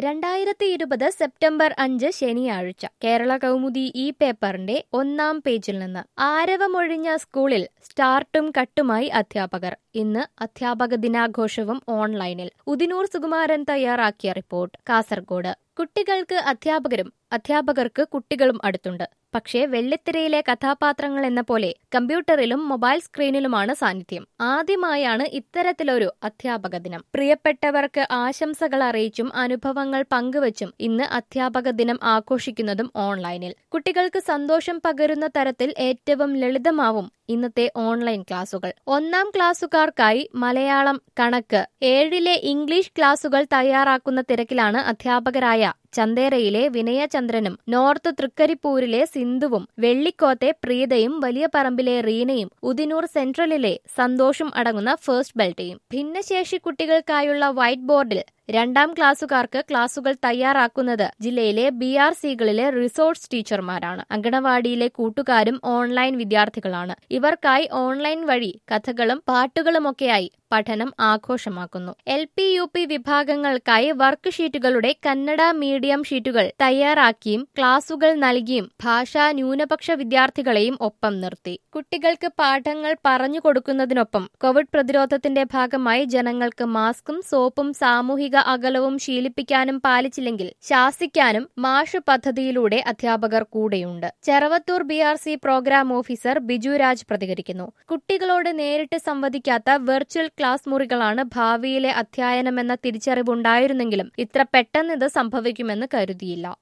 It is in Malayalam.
രണ്ടായിരത്തി ഇരുപത് സെപ്റ്റംബർ അഞ്ച് ശനിയാഴ്ച കേരള കൗമുദി ഈ പേപ്പറിന്റെ ഒന്നാം പേജിൽ നിന്ന് ആരവമൊഴിഞ്ഞ സ്കൂളിൽ സ്റ്റാർട്ടും കട്ടുമായി അധ്യാപകർ ഇന്ന് അധ്യാപക ദിനാഘോഷവും ഓൺലൈനിൽ ഉദിനൂർ സുകുമാരൻ തയ്യാറാക്കിയ റിപ്പോർട്ട് കാസർഗോഡ് കുട്ടികൾക്ക് അധ്യാപകരും അധ്യാപകർക്ക് കുട്ടികളും അടുത്തുണ്ട് പക്ഷേ വെള്ളിത്തിരയിലെ കഥാപാത്രങ്ങൾ എന്ന പോലെ കമ്പ്യൂട്ടറിലും മൊബൈൽ സ്ക്രീനിലുമാണ് സാന്നിധ്യം ആദ്യമായാണ് ഇത്തരത്തിലൊരു അധ്യാപക ദിനം പ്രിയപ്പെട്ടവർക്ക് ആശംസകൾ അറിയിച്ചും അനുഭവങ്ങൾ പങ്കുവച്ചും ഇന്ന് അധ്യാപക ദിനം ആഘോഷിക്കുന്നതും ഓൺലൈനിൽ കുട്ടികൾക്ക് സന്തോഷം പകരുന്ന തരത്തിൽ ഏറ്റവും ലളിതമാവും ഇന്നത്തെ ഓൺലൈൻ ക്ലാസുകൾ ഒന്നാം ക്ലാസുകാർക്കായി മലയാളം കണക്ക് ഏഴിലെ ഇംഗ്ലീഷ് ക്ലാസുകൾ തയ്യാറാക്കുന്ന തിരക്കിലാണ് അധ്യാപകരായ ചന്തേരയിലെ വിനയചന്ദ്രനും നോർത്ത് തൃക്കരിപ്പൂരിലെ സിന്ധുവും വെള്ളിക്കോത്തെ പ്രീതയും വലിയ പറമ്പിലെ റീനയും ഉദിനൂർ സെൻട്രലിലെ സന്തോഷും അടങ്ങുന്ന ഫസ്റ്റ് ബെൽറ്റയും ഭിന്നശേഷി കുട്ടികൾക്കായുള്ള വൈറ്റ് ബോർഡിൽ രണ്ടാം ക്ലാസുകാർക്ക് ക്ലാസുകൾ തയ്യാറാക്കുന്നത് ജില്ലയിലെ ബി ആർ സികളിലെ റിസോഴ്സ് ടീച്ചർമാരാണ് അങ്കണവാടിയിലെ കൂട്ടുകാരും ഓൺലൈൻ വിദ്യാർത്ഥികളാണ് ഇവർക്കായി ഓൺലൈൻ വഴി കഥകളും പാട്ടുകളുമൊക്കെയായി പഠനം ആഘോഷമാക്കുന്നു എൽ പി യു പി വിഭാഗങ്ങൾക്കായി വർക്ക് ഷീറ്റുകളുടെ കന്നഡ മീഡിയം ഷീറ്റുകൾ തയ്യാറാക്കിയും ക്ലാസുകൾ നൽകിയും ഭാഷാ ന്യൂനപക്ഷ വിദ്യാർത്ഥികളെയും ഒപ്പം നിർത്തി കുട്ടികൾക്ക് പാഠങ്ങൾ പറഞ്ഞു കൊടുക്കുന്നതിനൊപ്പം കോവിഡ് പ്രതിരോധത്തിന്റെ ഭാഗമായി ജനങ്ങൾക്ക് മാസ്കും സോപ്പും സാമൂഹിക അകലവും ശീലിപ്പിക്കാനും പാലിച്ചില്ലെങ്കിൽ ശാസിക്കാനും മാഷ് പദ്ധതിയിലൂടെ അധ്യാപകർ കൂടെയുണ്ട് Cheruvathur B R C programme officer Biju Raj പ്രതികരിക്കുന്നു കുട്ടികളോട് നേരിട്ട് സംവദിക്കാത്ത വെർച്വൽ ക്ലാസ് മുറികളാണ് ഭാവിയിലെ അധ്യയനമെന്ന തിരിച്ചറിവുണ്ടായിരുന്നെങ്കിലും ഇത്ര പെട്ടെന്ന് ഇത് സംഭവിക്കുമെന്ന് കരുതിയില്ല